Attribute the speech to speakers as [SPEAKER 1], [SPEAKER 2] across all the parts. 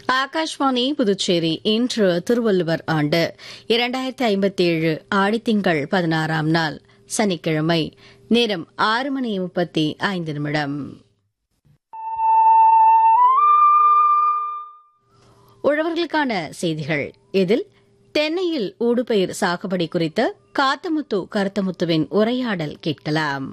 [SPEAKER 1] ஆகாஷ்வாணி புதுச்சேரி இன்று திருவள்ளுவர் ஆண்டு இரண்டாயிரத்தி ஐம்பத்தி ஏழு ஆடித்திங்கள் பதினாறாம் நாள் சனிக்கிழமை நேரம் ஆறு மணி முப்பத்தி ஐந்து நிமிடம் உழவர்களுக்கான செய்திகள் இதில் தென்னையில் ஊடுபயிர் சாகுபடி குறித்த காத்தமுத்து கருத்தமுத்துவின் உரையாடல் கேட்கலாம்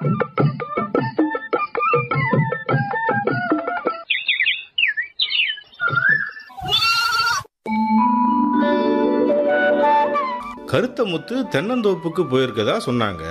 [SPEAKER 2] கருத்த முத்து தென்னந்தோப்புக்கு போயிருக்கதா சொன்னாங்க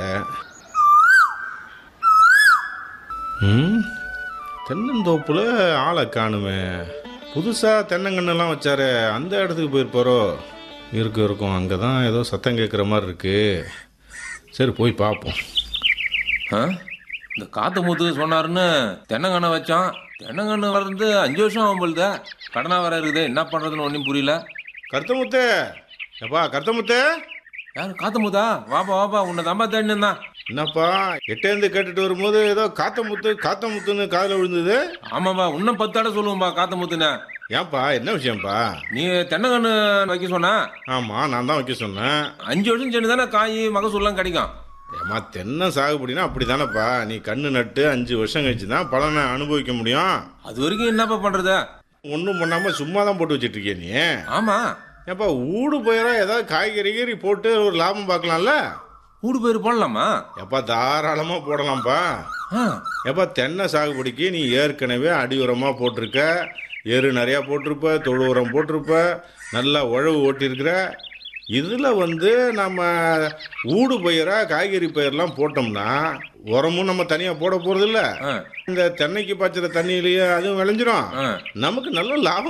[SPEAKER 2] ம் தென்னந்தோப்புல ஆளை காணுமே புதுசா தென்னங்கண்ணெல்லாம் வச்சாரு அந்த இடத்துக்கு போயிருப்பாரோ இருக்கும் இருக்கும் அங்கே தான் ஏதோ சத்தம் கேட்குற மாதிரி இருக்கு சரி போய் பார்ப்போம்
[SPEAKER 3] ஆ? இந்த காத்து முத்து சொன்னாருன்னு தென்னங்கண்ணை வச்சான் தென்னங்கண்ணு வளர்ந்து அஞ்சு வருஷம் ஆகும் பொழுது கடனா வர இருக்குது என்ன பண்றதுன்னு ஒன்றும் புரியல
[SPEAKER 2] கருத்த முத்து எப்பா கருத்த முத்து
[SPEAKER 3] யாரு காத்து முத்தா வாப்பா வாப்பா உன்னை தம்பா தேடினு தான்
[SPEAKER 2] என்னப்பா எட்டேந்து கேட்டுட்டு வரும்போது ஏதோ காத்த முத்து காத்த முத்துன்னு காதில் விழுந்தது
[SPEAKER 3] ஆமாப்பா இன்னும் பத்து தடவை சொல்லுவோம்பா காத்து முத்துன்னு
[SPEAKER 2] ஏன்பா என்ன விஷயம்ப்பா
[SPEAKER 3] நீ தென்னங்கண்ணு வைக்க சொன்னா
[SPEAKER 2] ஆமாம் நான் தான் வைக்க சொன்னேன்
[SPEAKER 3] அஞ்சு வருஷம் சென்று தானே காய் மகசூல்லாம் கிடைக்கும்
[SPEAKER 2] ஏமா தென்னை சாகுபடினா அப்படி தானேப்பா நீ கண்ணு நட்டு அஞ்சு வருஷம் கழிச்சு தான் பலனை அனுபவிக்க முடியும்
[SPEAKER 3] அது வரைக்கும் என்னப்பா பண்றது
[SPEAKER 2] ஒன்றும் பண்ணாமல் சும்மா தான் போட்டு வச்சிட்டு இருக்கிய நீ
[SPEAKER 3] ஆமா
[SPEAKER 2] ஏப்பா ஊடு பயிரா ஏதாவது காய்கறி கீரி போட்டு ஒரு லாபம் பார்க்கலாம்ல
[SPEAKER 3] ஊடு பயிர் போடலாமா
[SPEAKER 2] எப்பா தாராளமாக போடலாம்ப்பா
[SPEAKER 3] ஆ,
[SPEAKER 2] எப்பா தென்னை சாகுபடிக்கு நீ ஏற்கனவே அடி உரமாக போட்டிருக்க எரு நிறையா போட்டிருப்ப தொழு உரம் போட்டிருப்ப நல்லா உழவு ஓட்டியிருக்கிற இதில் வந்து நம்ம ஊடு பயிரா காய்கறி பயிரெலாம் போட்டோம்னா உரமும் நம்ம தனியாக போட போகிறதில்ல
[SPEAKER 3] ஆ,
[SPEAKER 2] இந்த தென்னைக்கு பாய்ச்சுற தண்ணியிலேயே அதுவும் விளைஞ்சிரும்
[SPEAKER 3] ஆ.
[SPEAKER 2] நமக்கு நல்ல லாபம்